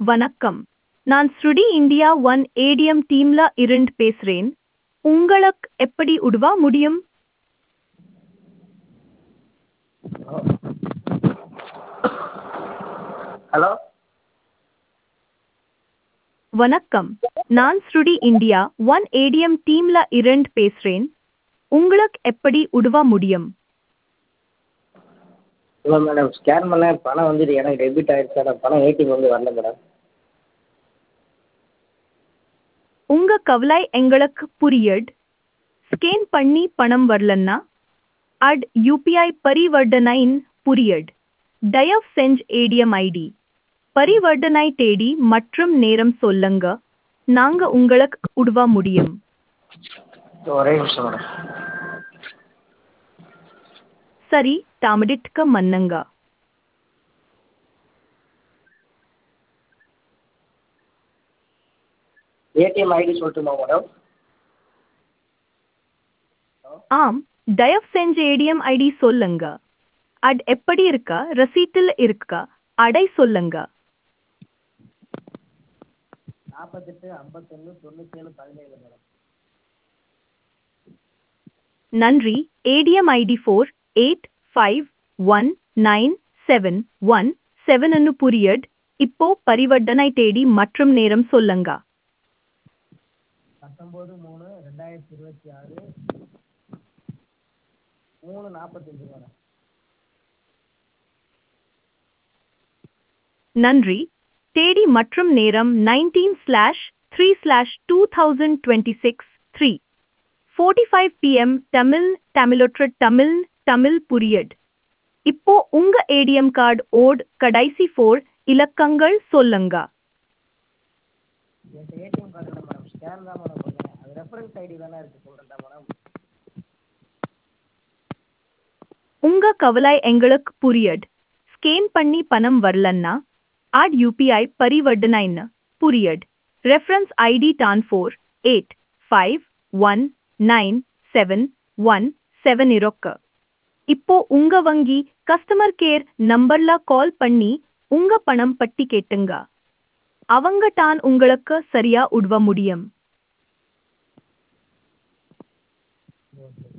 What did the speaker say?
வணக்கம் நான் ஸ்ருடி இந்தியா ஒன் ஏடிஎம் டீம்ல இருந்து பேசுறேன் உங்களுக்கு எப்படி உதவ முடியும் ஹலோ வணக்கம் நான் ஸ்ருடி இந்தியா ஒன் ஏடிஎம் டீம்ல இருந்து பேசுறேன் உங்களுக்கு எப்படி உதவ முடியும் இல்லை மேடம் ஸ்கேன் பண்ணேன் பணம் வந்துட்டு எனக்கு டெபிட் ஆகிடுச்சு ஆனால் பணம் ஏடிஎம் வந்து வரல மேடம் உங்க கவலை எங்களுக்கு புரியுது ஸ்கேன் பண்ணி பணம் வரலன்னா அட் யூபிஐ பரிவர்த்தனையின் புரியுது தயவு செஞ்சு ஏடிஎம் ஐடி பரிவர்த்தனை தேதி மற்றும் நேரம் சொல்லுங்க நாங்க உங்களுக்கு உதவ முடியும் ஒரே நிமிஷம் மேடம் சரி தாமடிட்க மன்னுங்க ஏடிஎம் ஐடி சொல்லட்டுமா மேடம் ஆம் தயவு செஞ்சு ஏடிஎம் ஐடி சொல்லுங்க அட் எப்படி இருக்கா ரசீட்டில் இருக்கா அடை சொல்லுங்க நாற்பத்தெட்டு ஐம்பத்தொன்று தொண்ணூற்றேழு பதினேழு மேடம் நன்றி ATM ID four eight five one nine seven one seven அன்னு புரியட் இப்போ பரிவர்த்தனை தேதி மற்றும் நேரம் சொல்லுங்க பத்தொம்போது மூணு ரெண்டாயிரத்தி இருபத்தி ஆறு மூணு நாற்பத்தஞ்சு மேடம் நன்றி தேதி மற்றும் நேரம் nineteen slash three slash two thousand twenty six three forty five PM Tamil தமிழொற்ற தமிழ் தமிழ் புரியட் இப்போ உங்க ஏடிஎம் கார்டு ஓட் கடைசி ஃபோர் இலக்கங்கள் சொல்லுங்க என்கிட்ட ஏடிஎம் கார்டு இல்லை மேடம் ஸ்கேன் தான் மேடம் பண்ணேன் அது ரெஃபரன்ஸ் ஐடி தானே இருக்குது சொல்கிறேன்டா மேடம் உங்க கவலை எங்களுக்கு புரியட் ஸ்கேன் பண்ணி பணம் வரலன்னா ஆட் யூபிஐ பரிவர்த்தனைன்னு புரியட் ரெஃபரன்ஸ் ஐடி டான் four eight five one nine seven one seven இருக்கு இப்போ உங்க வங்கி கஸ்டமர் கேர் நம்பர்ல கால் பண்ணி உங்க பணம் பட்டி கேட்டுங்க அவங்க தான் உங்களுக்கு சரியா உதவ முடியும் ஓகே